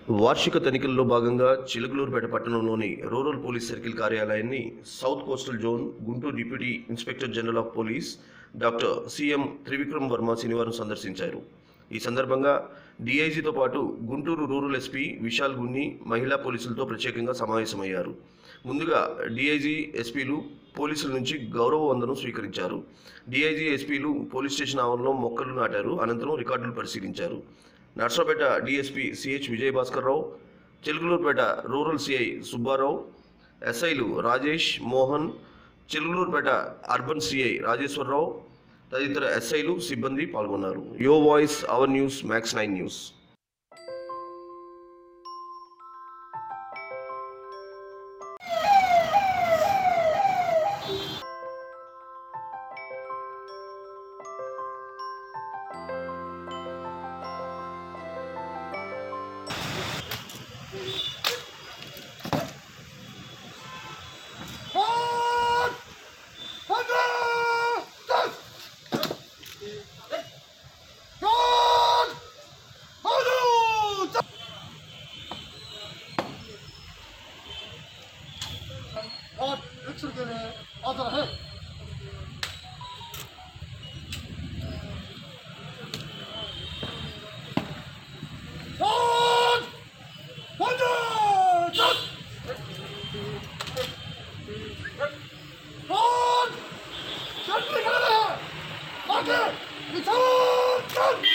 వార్షిక తనిఖీల్లో భాగంగా చిలుకలూరుపేట పట్టణంలోని రూరల్ పోలీస్ సర్కిల్ కార్యాలయాన్ని south coastal zone Guntur deputy inspector general of police doctor CM Trivikram Varma శనివారం సందర్శించారు ఈ సందర్భంగా డీఐజీతో పాటు గుంటూరు రూరల్ ఎస్పీ విశాల్ గున్ని మహిళా పోలీసులతో ప్రత్యేకంగా సమావేశమయ్యారు ముందుగా డీఐజీ ఎస్పీలు పోలీసుల నుంచి గౌరవ వందనం స్వీకరించారు డీఐజీ ఎస్పీలు పోలీస్ స్టేషన్ ఆవరణలో మొక్కలు నాటారు అనంతరం రికార్డులు పరిశీలించారు Narasaraopet DSP CH Vijayabhaskar Rao Chilakaluripet rural CI Subbarao ఎస్ఐలు రాజేష్ మోహన్ చిలుకలూరుపేట అర్బన్ సిఐ రాజేశ్వరరావు తదితర ఎస్ఐలు సిబ్బంది పాల్గొన్నారు your voice our news max nine news Forward! Hundred! Guard! Hundred! और रिक्शा के लिए आदर है Forward! Hundred! Forward! Gently, get there! Marker! Return! Gun!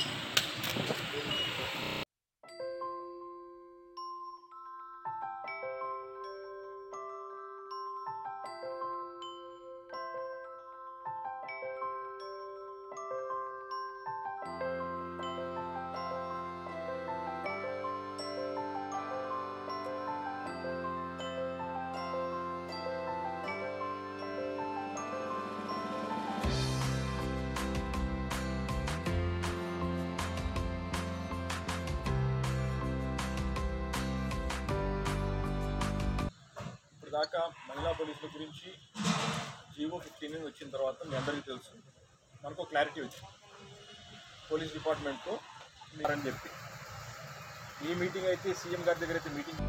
ఇప్పుడు దాకా మహిళా పోలీసుల గురించి జీవో ఫిఫ్టీన్ వచ్చిన తర్వాత మీ అందరికీ తెలుసు మనకు క్లారిటీ వచ్చింది పోలీస్ డిపార్ట్మెంట్తో అని చెప్పి ఈ మీటింగ్ అయితే సీఎం గారి దగ్గర అయితే మీటింగ్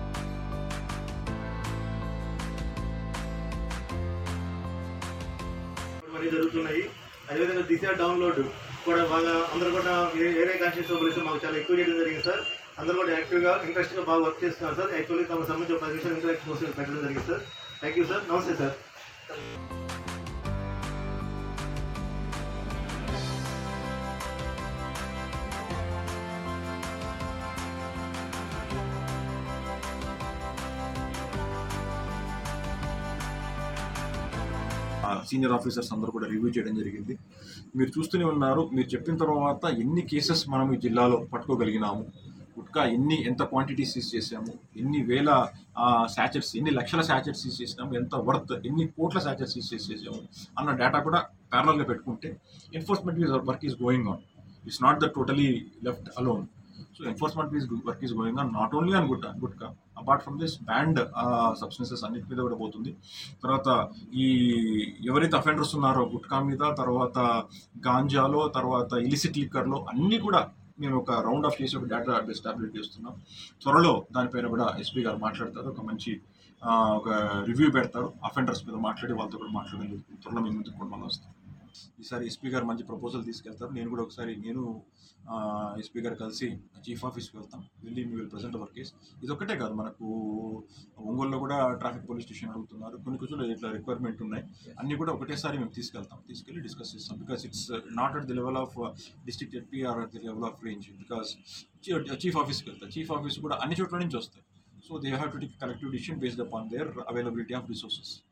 మరీ జరుగుతున్నాయి అదేవిధంగా దిశ డౌన్లోడ్ కూడా బాగా అందరూ కూడా ఏ- ఏరియా కాన్స్టిట్యూషన్ పోలీసు మాకు చాలా ఎక్కువ చేయడం జరిగింది సార్ అందరూ కూడా యాక్టివ్గా ఇంట్రెస్ట్గా బాగా వర్క్ చేస్తున్నారు సార్ యాక్చువల్లీ తమ సంబంధించి ఒక పది నిమిషాలు ఇంటరాక్షన్ కోసం పెట్టడం జరిగింది సార్ థ్యాంక్ యూ సార్ నమస్తే సార్ సీనియర్ ఆఫీసర్స్ అందరూ కూడా రివ్యూ చేయడం జరిగింది మీరు చూస్తూనే ఉన్నారు మీరు చెప్పిన తర్వాత ఎన్ని కేసెస్ మనం ఈ జిల్లాలో పట్టుకోగలిగినాము గుట్కా ఎన్ని ఎంత క్వాంటిటీ సీజ్ చేసాము ఎన్ని వేల శాచెట్స్ ఎన్ని లక్షల శాచెట్స్ సీజ్ చేసినాము ఎంత వర్త్ ఎన్ని కోట్ల శాచెట్స్ సీజ్ చేసేసాము అన్న డేటా కూడా ప్యారలల్గా పెట్టుకుంటే enforcement work is going on it's not the totally left alone so enforcement is work is going on not only on gutka gutka apart from this banned substances అన్నిటి మీద కూడా పోతుంది తర్వాత ఈ ఎవరైతే అఫెండర్స్ ఉన్నారో గుట్కా మీద తర్వాత గాంజాలో తర్వాత ఇలిసిట్ లిక్కర్లో అన్నీ కూడా మేము ఒక రౌండ్ ఆఫ్ చేసి ఒక డేటా ఎస్టాబ్లిష్ చేస్తున్నాం త్వరలో దానిపైన కూడా ఎస్పీ గారు మాట్లాడతారు ఒక మంచి ఆ, ఒక రివ్యూ పెడతారు అఫెండర్స్ మీద మాట్లాడి వాళ్ళతో కూడా మాట్లాడడం జరుగుతుంది త్వరలో మేము ముందుకు కూడా మళ్ళీ వస్తాం ఈసారి ఎస్పీ గారు మంచి ప్రపోజల్ తీసుకెళ్తారు నేను కూడా ఒకసారి నేను ఎస్పీ గారు కలిసి చీఫ్ ఆఫీస్కి వెళ్తాం వెళ్ళి మీ విల్ ప్రజెంట్ అవర్ కేస్ ఇది ఒకటే కాదు మనకు ఒంగోలులో కూడా ట్రాఫిక్ పోలీస్ స్టేషన్ అడుగుతున్నారు కొన్ని కొంచెం ఇట్లా రిక్వైర్మెంట్ ఉన్నాయి అన్నీ కూడా ఒకటేసారి మేము తీసుకెళ్తాం తీసుకెళ్ళి డిస్కస్ చేస్తాం because it's not at the level of district SP or at the level of range because chief ఆఫీస్కి వెళ్తాం చీఫ్ ఆఫీస్ కూడా అన్ని చోట్ల నుంచి వస్తాయి so they have to take collective decision based upon their availability of resources